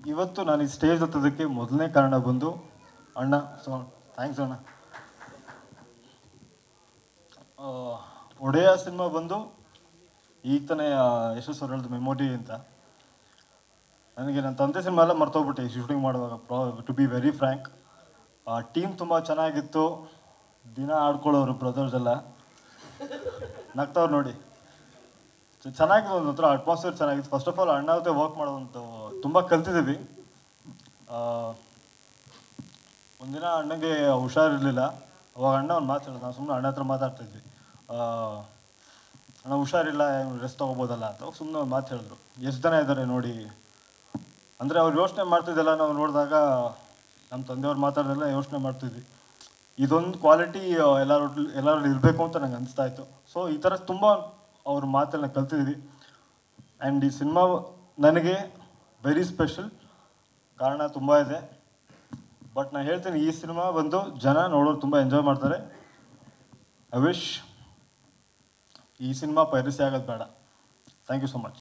ಇವತ್ತು ನಾನು ಈ ಸ್ಟೇಜ್ ಹತ್ತೋದಕ್ಕೆ ಮೊದಲನೇ ಕಾರಣ ಬಂದು ಅಣ್ಣ ಸೊ ಥ್ಯಾಂಕ್ಸ್ ಅಣ್ಣ ಆ, ಒಡೆಯ ಸಿನಿಮಾ ಬಂದು ಈಗ ತಾನೇ ಯಶಸ್ ಅವ್ರು ಹೇಳಿದ್ರು ಮೆಮೊರಿ ಅಂತ ನನಗೆ ನನ್ನ ತಂದೆ ಸಿನಿಮಾ ಎಲ್ಲ ಮರ್ತೋಗ್ಬಿಟ್ಟೆ ಶೂಟಿಂಗ್ ಮಾಡುವಾಗ ಪ್ರಾ to be very frank team ತುಂಬ ಚೆನ್ನಾಗಿತ್ತು ದಿನ ಆಡ್ಕೊಳ್ಳೋರು ಬ್ರದರ್ಸ್ ಎಲ್ಲ ನಗ್ತವ್ರು ನೋಡಿ ಚ- ಚೆನ್ನಾಗಿದೆ ಒಂದು ಹತ್ರ ಅಟ್ಮಾಸ್ಫಿಯರ್ ಚೆನ್ನಾಗಿತ್ತು ಫಸ್ಟ್ ಆಫ್ ಆಲ್ ಅಣ್ಣ ಜೊತೆ ವರ್ಕ್ ಮಾಡೋದಂತ ತುಂಬ ಕಲ್ತಿದ್ದೀವಿ ಆ, ಒಂದಿನ ಅಣ್ಣಗೆ ಹುಷಾರಿರಲಿಲ್ಲ ಅವಾಗ ಅಣ್ಣ ಒಂದು ಮಾತಾಡೋದು ನಾವು ಸುಮ್ಮನೆ ಅಣ್ಣ ಹತ್ರ ಮಾತಾಡ್ತಿದ್ವಿ ಆ, ಅಣ್ಣ ಹುಷಾರಿಲ್ಲ ರೆಸ್ಟ್ ತೊಗೋಬೋದಲ್ಲ ಅಂತ ಸುಮ್ಮನೆ ಒಂದು ಮಾತು ಹೇಳಿದ್ರು ಎಷ್ಟು ಜನ ಇದ್ದಾರೆ ನೋಡಿ ಅಂದರೆ ಅವ್ರು ಯೋಚನೆ ಮಾಡ್ತಿದ್ದೆಲ್ಲ ನಾವು ನೋಡಿದಾಗ ನಮ್ಮ ತಂದೆಯವ್ರು ಮಾತಾಡ್ದೆಲ್ಲ ಯೋಚನೆ ಮಾಡ್ತಿದ್ವಿ ಇದೊಂದು ಕ್ವಾಲಿಟಿ ಎಲ್ಲರೂ ಎಲ್ಲರಲ್ಲಿ ಇರಬೇಕು ಅಂತ ನಂಗೆ ಅನಿಸ್ತಾ ಇತ್ತು ಸೊ ಈ ಥರ ತುಂಬ ಅವ್ರ ಮಾತನ್ನ ಕಲ್ತಿದ್ವಿ ಆ್ಯಂಡ್ ಈ ಸಿನಿಮಾ ನನಗೆ ವೆರಿ ಸ್ಪೆಷಲ್ ಕಾರಣ ತುಂಬ ಇದೆ ಬಟ್ ನಾನು ಹೇಳ್ತೀನಿ ಈ ಸಿನಿಮಾ ಬಂದು ಜನ ನೋಡೋರು ತುಂಬ ಎಂಜಾಯ್ ಮಾಡ್ತಾರೆ ಐ ವಿಶ್ ಈ ಸಿನಿಮಾ ಪೈರಸಿ ಆಗೋದು ಬೇಡ ಥ್ಯಾಂಕ್ ಯು ಸೊ ಮಚ್